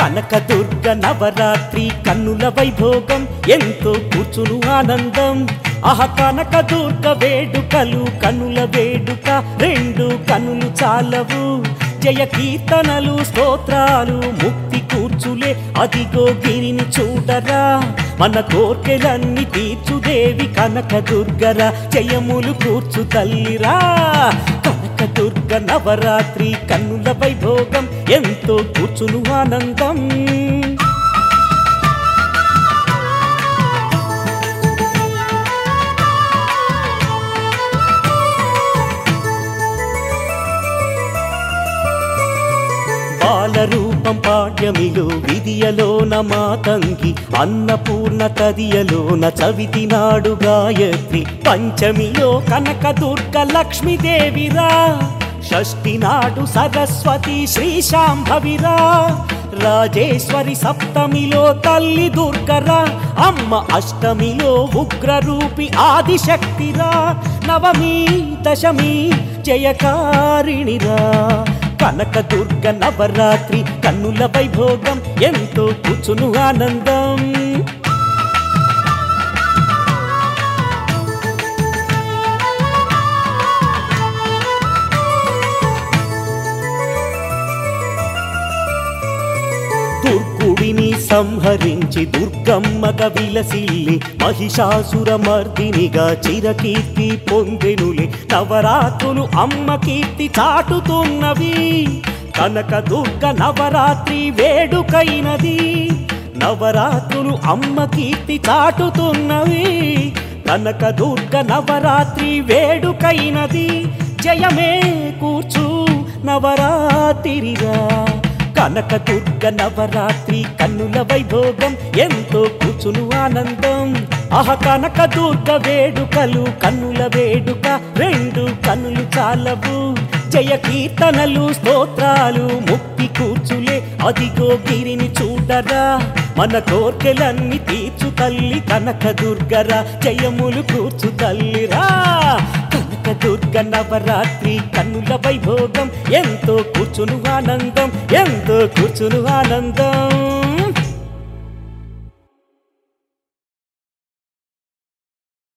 కనకదుర్గ నవరాత్రి కన్నుల వైభోగం ఎంతో కూర్చును ఆనందం అహ కనకదుర్గ వేడుకలు కన్నుల వేడుక రెండు కన్నులు చాలవు జయ కీర్తనలు స్తోత్రాలు ముక్తి కూర్చులే అదిగో గిరిని చూడరా మన కోర్కెలన్నీ తీర్చుదేవి కనకదుర్గరా జయములు కూర్చు తల్లిరా కనకదుర్గ నవరాత్రి కన్నుల వైభోగం ఎంతో కూర్చును ఆనందం బాలరూపం పాడ్యమిలో విధియలోన మాతంగి అన్నపూర్ణ తదియలోన చవితి నాడు గాయత్రి పంచమిలో కనకదుర్గ లక్ష్మీదేవిరా షష్ఠి నాడు సరస్వతి శ్రీశాంభవిరా రాజేశ్వరి సప్తమిలో తల్లి దుర్గరా అమ్మ అష్టమిలో ఉగ్రరూపి ఆదిశక్తిరా నవమి దశమి జయకారిణిరా కనకదుర్గ నవరాత్రి కన్నుల వైభోగం ఎంతో కూర్చును ఆనందం దుర్గుడిని సంహరించి దుర్గమ్మగ విలసిల్లి మహిషాసుర మర్దినిగా చిరకీర్తి పొందెనులే నవరాత్రులు అమ్మ కీర్తి చాటుతున్నవి కనక దుర్గ నవరాత్రి వేడుకైనది నవరాత్రులు అమ్మ కీర్తి చాటుతున్నవి కనక దుర్గ నవరాత్రి వేడుకైనది జయమే కూర్చు నవరాత్రిరా కనక దుర్గ నవరాత్రి కన్నుల వైభోగం ఎంతో కూర్చును ఆనందం అహ కనక దుర్గ వేడుకలు కన్నుల వేడుక రెండు కన్నులు చాలవు జయ కీర్తనలు స్తోత్రాలు ముక్తి కూర్చులే అదిగో గిరిని చూడరా మన కోర్కెలన్నీ తీర్చు తల్లి కనక దుర్గరా జయములు కూర్చు తల్లిరా కనక దుర్గ నవరాత్రి కన్నుల వైభోగం ఎంతో కూర్చును ఆనందం ఎంతో కూర్చును ఆనందం